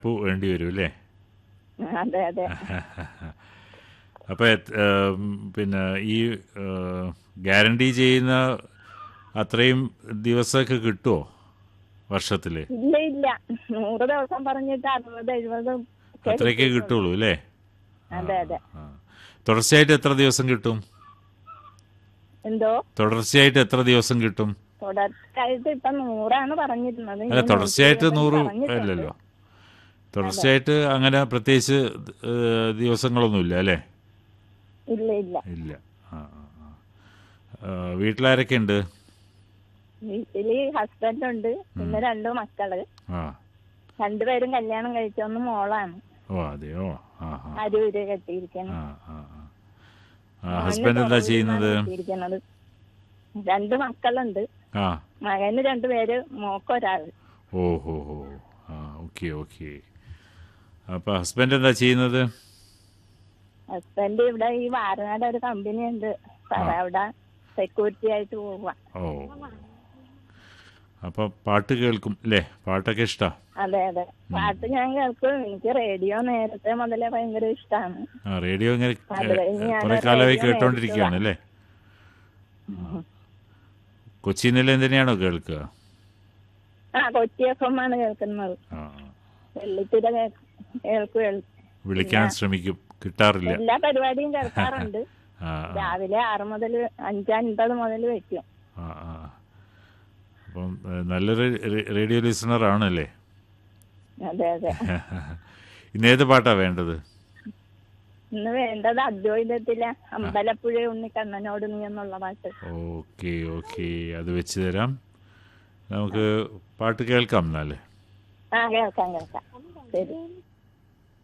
പൂ വേണ്ടി വരും അല്ലേ അതെ അതെ അപ്പോൾ പിന്നെ ഈ ഗ്യാരണ്ടി ചെയ്യുന്ന അത്രയും ദിവസമൊക്കെ കിട്ടുമോ വർഷത്തിൽ ഇല്ല ഇല്ല നൂറ് ദിവസം പറഞ്ഞിട്ട് അറുപത് എഴുപത് ഒക്കെ അത്രയൊക്കെ കിട്ടുള്ളൂ അല്ലേ അതെ അതെ ആ. തുടർച്ചയായിട്ട് എത്ര ദിവസം കിട്ടും എന്തോ തുടർച്ചയായിട്ട് എത്ര ദിവസം കിട്ടും തുടർച്ചയായിട്ട് ഇപ്പൊ നൂറാണ് പറഞ്ഞിരുന്നത് അല്ല ഇനി തുടർച്ചയായിട്ട് നൂറ്റി നൂറ് ഇരുപത് പറഞ്ഞിട്ടുണ്ട്. അല്ലല്ലോ തുടർച്ചയായിട്ട് അങ്ങനെ പ്രത്യേകിച്ച് ഏഹ്, ദിവസങ്ങളൊന്നുമില്ല അല്ലേ ഇല്ല ഇല്ല ഇല്ല ആ ആ, ആ. ആ, വീട്ടിലാരൊക്കെ ഉണ്ട് വീട്ടില് ഹസ്ബൻഡ് ഉണ്ട് പിന്നെ രണ്ട് മക്കള് ആ രണ്ടുപേരും കല്യാണം കഴിച്ചൊന്ന് മോളാണ് ഓ അതെയോ ആ ആ അരൂര് കെട്ടിയിരിക്കണം ആ ആ ആ. ആ ഹസ്ബൻഡ് എന്താ ചെയ്യുന്നത് കെട്ടിയിരിക്കുന്നത് രണ്ട് മക്കളുണ്ട് ആ മകന് രണ്ടുപേര് മോക്കൊരാള് ഓ ഹോ ഹോ ആ ഓക്കെ ഓക്കെ അപ്പോൾ ഹസ്ബൻഡ് എന്താ ചെയ്യുന്നത് ഹസ്ബൻഡ് ഇവിടെ ഈ വാരനാട് ഒരു കമ്പനി ഉണ്ട് സാറേ അവിടെ സെക്യൂരിറ്റി ആയിട്ട് പോവാ ഓ അപ്പോൾ പാട്ട് കേൾക്കും അല്ലേ പാട്ടൊക്കെ ഇഷ്ടാ അതെ അതെ പാട്ട് ഞാൻ കേൾക്കും എനിക്ക് റേഡിയോ നേരത്തെ മുതലേ ഭയങ്കര ഇഷ്ടമാണ് ആ റേഡിയോ ഇങ്ങനെ അത് കഴിഞ്ഞ് ഞാൻ കുറെ കാലമായി റേഡിയോ കേട്ടോണ്ടിരിക്കുകയാണ് അല്ലേ കൊച്ചി നിലയം തന്നെയാണോ കേൾക്കുക ആ കൊച്ചി എഫ് എം ആണ് കേൾക്കുന്നത് ആ വെള്ളിത്തിര കേൾക്കും കേൾക്കും വിളിക്കാൻ ശ്രമിക്കും കിട്ടാറില്ല എല്ലാ പരിപാടിയും കേൾക്കാറുണ്ട് ആ ആ, രാവിലെ ആറ് മുതൽ അഞ്ചൻപത് മുതൽ വെക്കും ആ ആ അപ്പം ഏ, നല്ലൊരു റേ- റേഡിയോ ലിസണർ ആണല്ലേ അതെ അതെ ഇന്ന് ഏത് പാട്ടാ വേണ്ടത് ഇന്ന് വേണ്ടത് അദ്വൈതത്തിലെ അമ്പലപ്പുഴ ഉണ്ണിക്കണ്ണനോട് നീ എന്നുള്ള പാട്ട് ഓക്കെ ഓക്കെ അത് വെച്ച് തരാം നമുക്ക് പാട്ട് കേൾക്കാം എന്നാലേ ആ കേൾക്കാം കേൾക്കാം ശരി